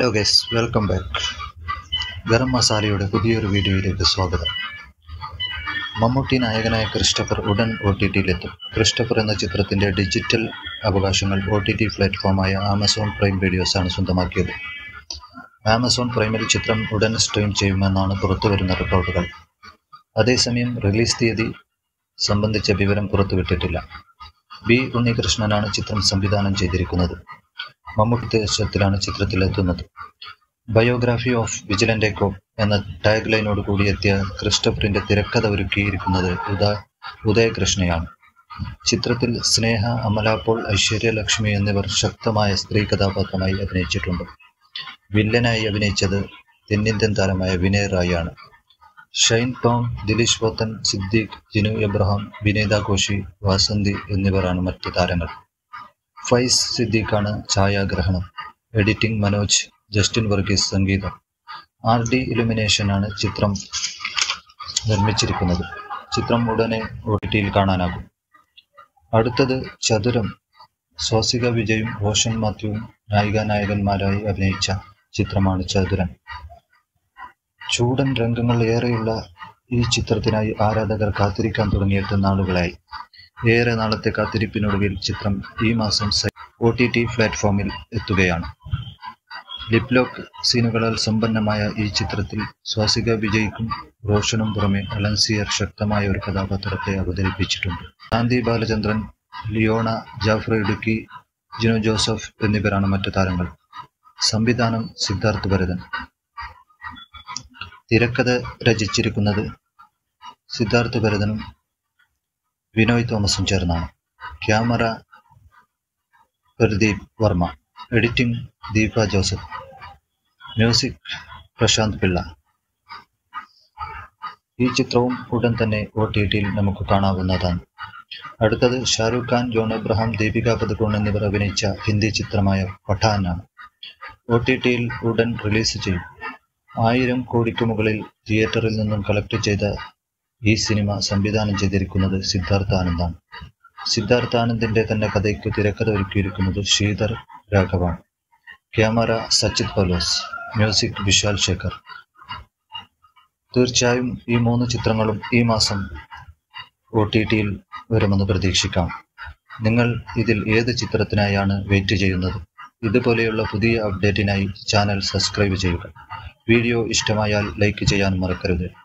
hello guys welcome back Garam മസാലയുടെ പുതിയൊരു വീഡിയോയിലേക്ക് സ്വാഗതം മമ്മൂട്ടി നായകനായ ക്രിസ്റ്റഫർ ഉടൻ ഒ ടി ടിയിലെത്തും ക്രിസ്റ്റഫർ എന്ന ചിത്രത്തിൻ്റെ ഡിജിറ്റൽ അവകാശങ്ങൾ ഒ ടി ടി പ്ലാറ്റ്ഫോമായ ആമസോൺ പ്രൈം വീഡിയോസാണ് സ്വന്തമാക്കിയത് ആമസോൺ പ്രൈമിൽ ചിത്രം ഉടൻ സ്ട്രീം ചെയ്യുമെന്നാണ് പുറത്തുവരുന്ന റിപ്പോർട്ടുകൾ അതേസമയം റിലീസ് തീയതി സംബന്ധിച്ച വിവരം പുറത്തുവിട്ടിട്ടില്ല ബി ഉണ്ണികൃഷ്ണനാണ് ചിത്രം സംവിധാനം ചെയ്തിരിക്കുന്നത് മമ്മൂട്ടി ദേശത്തിലാണ് ചിത്രത്തിലെത്തുന്നത് ബയോഗ്രാഫി ഓഫ് വിജിലന്റ് എക്കോ എന്ന ടാഗ് ലൈനോട് കൂടി എത്തിയ ക്രിസ്റ്റഫറിന്റെ തിരക്കഥ ഒരുക്കിയിരിക്കുന്നത് ഉദ ഉദയകൃഷ്ണയാണ് ചിത്രത്തിൽ സ്നേഹ അമല പോൾ ഐശ്വര്യലക്ഷ്മി എന്നിവർ ശക്തമായ സ്ത്രീ കഥാപാത്രമായി അഭിനയിച്ചിട്ടുണ്ട് വില്ലനായി അഭിനയിച്ചത് തെന്നിന്ത്യൻ താരമായ വിനയ് റായ് ആണ് ഷൈൻ ടോം ദിലീഷ് പോത്തൻ സിദ്ദീഖ് ജിനു എബ്രഹാം വിനീത കോശി വാസന്തി എന്നിവരാണ് മറ്റ് താരങ്ങൾ ഫൈസ് സിദ്ദീഖാണ് ഛായാഗ്രഹണം എഡിറ്റിംഗ് മനോജ് ജസ്റ്റിൻ വർഗീസ് സംഗീതം ആർ ഡി ഇലുമിനേഷനാണ് ചിത്രം നിർമ്മിച്ചിരിക്കുന്നത് ചിത്രം ഉടനെ ഒ ടി ടിയിൽ കാണാനാകും അടുത്തത് ചതുരം സ്വാസിക വിജയും റോഷൻ മാത്യുവും നായിക നായകന്മാരായി അഭിനയിച്ച ചിത്രമാണ് ചതുരൻ ചൂടൻ രംഗങ്ങൾ ഏറെയുള്ള ഈ ചിത്രത്തിനായി ആരാധകർ കാത്തിരിക്കാൻ തുടങ്ങിയിട്ട് നാളുകളായി ഏറെ നാളത്തെ കാത്തിരിപ്പിനൊടുവിൽ ചിത്രം ഈ മാസം ഒ ടി ടി പ്ലാറ്റ്ഫോമിൽ എത്തുകയാണ് ലിപ് ലോക്ക് സീനുകളാൽ സമ്പന്നമായ ഈ ചിത്രത്തിൽ സ്വാസിക വിജയ്ക്കും റോഷനും പുറമെ അലൻസിയർ ശക്തമായ ഒരു കഥാപാത്രത്തെ അവതരിപ്പിച്ചിട്ടുണ്ട് ഗാന്ധി ബാലചന്ദ്രൻ ലിയോണ ജാഫർ ഇടുക്കി ജിനു ജോസഫ് എന്നിവരാണ് മറ്റു താരങ്ങൾ സംവിധാനം സിദ്ധാർത്ഥ് ഭരതൻ തിരക്കഥ രചിച്ചിരിക്കുന്നത് സിദ്ധാർത്ഥ് ഭരതനും വിനോയ് തോമസും ചേർന്നാണ് camera Pradeep Varma editing Deepa Joseph music Prashanth Pillai ഈ ചിത്രവും ഉടൻ തന്നെ ഒ ടി ടിയിൽ നമുക്ക് കാണാവുന്നതാണ് അടുത്തത് ഷാരൂഖ് ഖാൻ ജോൺ എബ്രഹാം ദീപിക പതുക്കോൺ എന്നിവർ അഭിനയിച്ച ഹിന്ദി ചിത്രമായ പഠാനാണ് ഒ ടി ടിയിൽ ഉടൻ റിലീസ് ചെയ്യും ആയിരം കോടിക്ക് മുകളിൽ തിയേറ്ററിൽ നിന്നും കളക്ട് ചെയ്ത ഈ സിനിമ സംവിധാനം ചെയ്തിരിക്കുന്നത് സിദ്ധാർത്ഥ ആനന്ദാണ് സിദ്ധാർത്ഥ ആനന്ദിന്റെ തന്നെ കഥയ്ക്ക് തിരക്കഥ ഒരുക്കിയിരിക്കുന്നത് ശ്രീധർ രാഘവാണ് ക്യാമറ സച്ചിത് പലോസ് മ്യൂസിക് വിശാൽ ശേഖർ തീർച്ചയായും ഈ മൂന്ന് ചിത്രങ്ങളും ഈ മാസം ഒ ടി ടിയിൽ വരുമെന്ന് പ്രതീക്ഷിക്കാം നിങ്ങൾ ഇതിൽ ഏത് ചിത്രത്തിനായാണ് വെയിറ്റ് ചെയ്യുന്നത് ഇതുപോലെയുള്ള പുതിയ അപ്ഡേറ്റിനായി ചാനൽ സബ്സ്ക്രൈബ് ചെയ്യുക വീഡിയോ ഇഷ്ടമായാൽ ലൈക്ക് ചെയ്യാൻ മറക്കരുത്